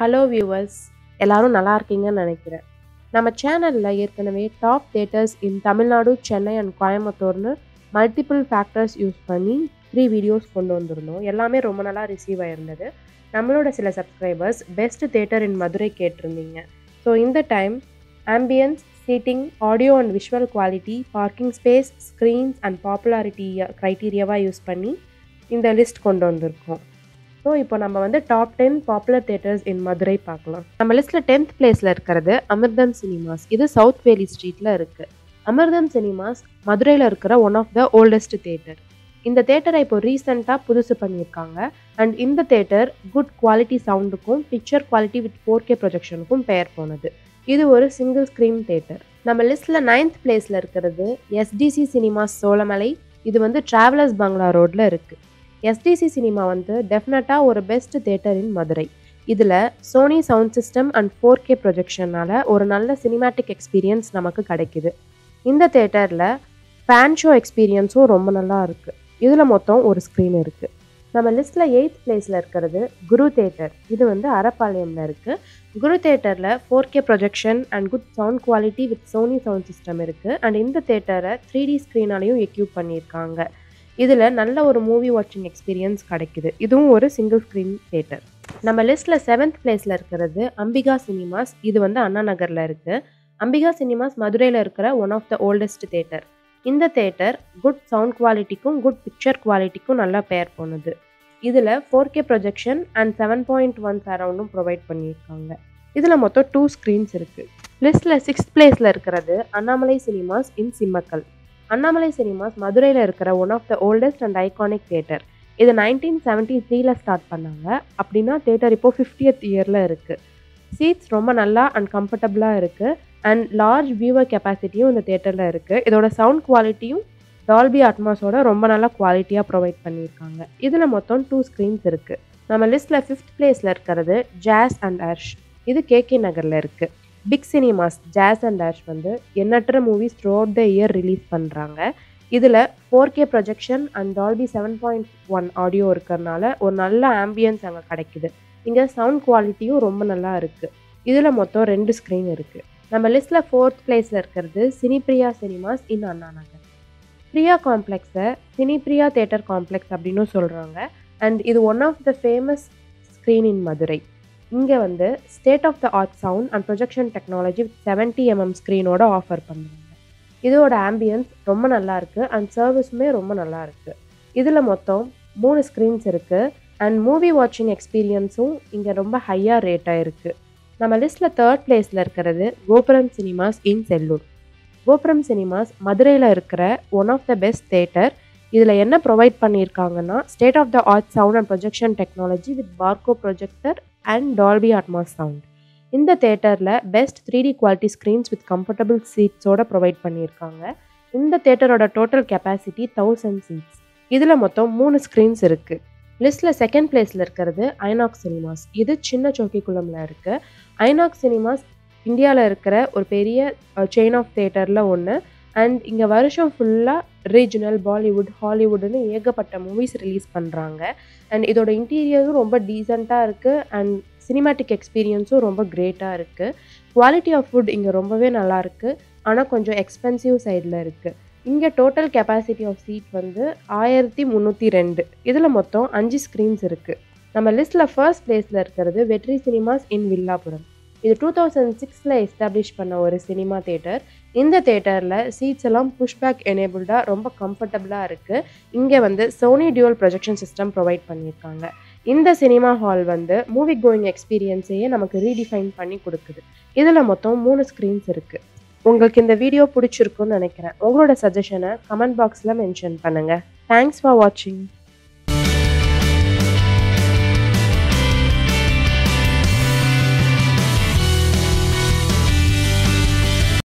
hello viewers எல்லாரும் நல்லா இருக்கீங்கன்னு நினைக்கிறேன் நம்ம சேனலில் ஏற்கனவே top theatres in Tamil Nadu Chennai and கோயம்புத்தூர்னு மல்டிபிள் ஃபேக்டர்ஸ் யூஸ் பண்ணி த்ரீ வீடியோஸ் கொண்டு வந்திருந்தோம் எல்லாமே ரொம்ப நல்லா ரிசீவ் ஆயிருந்தது நம்மளோட சில subscribers best theatre in Madurai கேட்டிருந்தீங்க ஸோ இந்த time ambience seating audio and visual quality parking space screens and popularity க்ரைட்டீரியாவாக யூஸ் பண்ணி இந்த லிஸ்ட் கொண்டு வந்திருக்கோம் ஸோ இப்போ நம்ம வந்து top ten popular theatres in Madurai பார்க்கலாம் நம்ம லிஸ்ட்டில் டென்த் பிளேஸில் இருக்கிறது அமிர்தம் சினிமாஸ் இது சவுத் வேலி ஸ்ட்ரீட்டில் இருக்குது அமிர்தம் சினிமாஸ் மதுரையில் இருக்கிற one of the oldest theatre இந்த தேட்டரை இப்போ ரீசெண்டாக புதுசு பண்ணியிருக்காங்க அண்ட் இந்த தேட்டர் குட் குவாலிட்டி சவுண்டுக்கும் picture quality with four K ப்ரொஜெக்ஷனுக்கும் பெயர் போனது இது ஒரு சிங்கிள் ஸ்க்ரீன் தேட்டர் நம்ம லிஸ்ட்டில் நைன்த் பிளேஸில் இருக்கிறது எஸ்டிசி சினிமாஸ் சோழமலை இது வந்து ட்ராவலர்ஸ் பங்களா ரோட்டில் இருக்குது எஸ்டிசி சினிமா வந்து டெஃபினட்டாக ஒரு பெஸ்ட் தேட்டர் இன் மதுரை இதில் Sony sound system and four K ப்ரொஜெக்ஷனால் ஒரு நல்ல சினிமேட்டிக் எக்ஸ்பீரியன்ஸ் நமக்கு கிடைக்குது இந்த தேட்டரில் ஃபேன் ஷோ எக்ஸ்பீரியன்ஸும் ரொம்ப நல்லா இருக்குது இதில் மொத்தம் ஒரு ஸ்க்ரீன் இருக்குது நம்ம லிஸ்ட்டில் எயித் பிளேஸில் இருக்கிறது குரு தேட்டர் இது வந்து அரப்பாளையமில் இருக்குது குரு தேட்டரில் four K projection and good sound quality with Sony sound system இருக்குது அண்ட் இந்த தேட்டரை த்ரீ டி ஸ்க்ரீனாலையும் எக்யூப் பண்ணியிருக்காங்க இதில் நல்ல ஒரு மூவி வாட்சிங் எக்ஸ்பீரியன்ஸ் கிடைக்குது இதுவும் ஒரு சிங்கிள் ஸ்க்ரீன் தேட்டர் நம்ம லிஸ்ட்டில் செவன்த் பிளேஸில் இருக்கிறது அம்பிகா சினிமாஸ் இது வந்து அண்ணா நகரில் இருக்குது அம்பிகா சினிமாஸ் மதுரையில் இருக்கிற one of the oldest theatre இந்த தேட்டர் குட் சவுண்ட் குவாலிட்டிக்கும் குட் பிக்சர் குவாலிட்டிக்கும் நல்லா பெயர் போனது இதில் four K projection and seven point one சரவுண்டும் ப்ரொவைட் பண்ணியிருக்காங்க இதில் மொத்தம் டூ ஸ்க்ரீன்ஸ் இருக்குது லிஸ்ட்டில் சிக்ஸ்த் பிளேஸில் இருக்கிறது Annamalai cinemas in Simmakkal Annamalai cinemas மதுரையில் இருக்கிற one of the oldest and iconic theatre இது நைன்டீன் செவன்ட்டி த்ரீல ஸ்டார்ட் பண்ணாங்க அப்படின்னா தேட்டர் இப்போது ஃபிஃப்டியத் இயரில் இருக்குது சீட்ஸ் ரொம்ப நல்லா அண்ட் கம்ஃபர்டபுளாக இருக்குது அண்ட் லார்ஜ் வியூவர் கெப்பாசிட்டியும் இந்த தேட்டரில் இருக்குது இதோட சவுண்ட் குவாலிட்டியும் டால்பி அட்மாஸோட ரொம்ப நல்லா குவாலிட்டியாக ப்ரொவைட் பண்ணியிருக்காங்க இதில் மொத்தம் டூ ஸ்க்ரீன்ஸ் இருக்குது நம்ம லிஸ்ட்டில் ஃபிஃப்த் பிளேஸில் இருக்கிறது ஜாஸ் அண்ட் அர்ஷ் இது கேகே நகரில் இருக்குது big cinemas jazz and dash வந்து எண்ணற்ற movies throughout the year release பண்ணுறாங்க இதில் four K projection and Dolby seven point one audio இருக்கிறனால ஒரு நல்ல ஆம்பியன்ஸ் அங்கே கிடைக்குது இங்கே சவுண்ட் குவாலிட்டியும் ரொம்ப நல்லா இருக்குது இதில் மொத்தம் ரெண்டு ஸ்க்ரீன் இருக்குது நம்ம லிஸ்ட்டில் ஃபோர்த் பிளேஸில் இருக்கிறது சினிப்ரியா சினிமாஸ் இன் அண்ணா நகர் பிரியா காம்ப்ளெக்ஸை சினிப்ரியா தேட்டர் காம்ப்ளெக்ஸ் அப்படின்னு சொல்கிறாங்க அண்ட் இது one of the famous screen in Madurai இங்கே வந்து state of the art sound and projection technology with seventy MM ஸ்க்ரீனோட ஆஃபர் பண்ணுறாங்க இதோட ஆம்பியன்ஸ் ரொம்ப நல்லா இருக்குது அண்ட் சர்வீஸுமே ரொம்ப நல்லா இருக்குது இதில் மொத்தம் மூணு ஸ்க்ரீன்ஸ் இருக்குது அண்ட் மூவி வாட்சிங் எக்ஸ்பீரியன்ஸும் இங்கே ரொம்ப ஹையாக ரேட்டாக இருக்குது நம்ம லிஸ்ட்டில் தேர்ட் பிளேஸில் இருக்கிறது கோபுரம் சினிமாஸ் இன் செல்லூர் கோபுரம் சினிமாஸ் மதுரையில் இருக்கிற one of the best theatre இதில் என்ன ப்ரொவைட் பண்ணியிருக்காங்கன்னா state of the art sound and projection technology with Barco projector and Dolby Atmos sound இந்த தேட்டரில் best three D quality screens with comfortable சீட்ஸோட ப்ரொவைட் பண்ணியிருக்காங்க இந்த தேட்டரோட டோட்டல் கெப்பாசிட்டி தௌசண்ட் சீட்ஸ் இதில் மொத்தம் மூணு ஸ்க்ரீன்ஸ் இருக்குது லிஸ்ட்டில் செகண்ட் பிளேஸில் இருக்கிறது ஐநாக் சினிமாஸ் இது சின்ன சோக்கிக்குளமில் இருக்குது ஐநாக் சினிமாஸ் இந்தியாவில் இருக்கிற ஒரு பெரிய செயின் ஆஃப் தேட்டரில் ஒன்று அண்ட் இங்கே வருஷம் ஃபுல்லாக ரீஜனல் பாலிவுட் ஹாலிவுட்னு ஏகப்பட்ட மூவிஸ் ரிலீஸ் பண்ணுறாங்க அண்ட் இதோட இன்டீரியரும் ரொம்ப டீசெண்டாக இருக்குது அண்ட் சினிமேட்டிக் எக்ஸ்பீரியன்ஸும் ரொம்ப கிரேட்டாக இருக்குது குவாலிட்டி ஆஃப் ஃபுட் இங்கே ரொம்பவே நல்லா இருக்குது ஆனால் கொஞ்சம் எக்ஸ்பென்சிவ் சைடில் இருக்குது இங்கே டோட்டல் கெப்பாசிட்டி ஆஃப் சீட் வந்து ஆயிரத்தி முந்நூற்றி ரெண்டு இதில் மொத்தம் அஞ்சு ஸ்க்ரீன்ஸ் இருக்குது நம்ம லிஸ்ட்டில் ஃபர்ஸ்ட் பிளேஸில் இருக்கிறது வெட்ரி சினிமாஸ் இன் வில்லாபுரம் இது டூ தௌசண்ட் சிக்ஸில் எஸ்டாப்ளிஷ் பண்ண ஒரு சினிமா தேட்டர் இந்த தேட்டரில் சீட்ஸ் எல்லாம் புஷ்பேக் எனேபிள்டாக ரொம்ப கம்ஃபர்டபுளாக இருக்குது இங்கே வந்து Sony dual projection system provide பண்ணியிருக்காங்க இந்த சினிமா ஹால் வந்து மூவி கோயிங் எக்ஸ்பீரியன்ஸையே நமக்கு ரீடிஃபைன் பண்ணி கொடுக்குது இதில் மொத்தம் மூணு ஸ்க்ரீன்ஸ் இருக்குது உங்களுக்கு இந்த வீடியோ பிடிச்சிருக்குன்னு நினைக்கிறேன் உங்களோட சஜஷனை கமெண்ட் பாக்ஸில் மென்ஷன் பண்ணுங்கள் தேங்க்ஸ் ஃபார் வாட்சிங்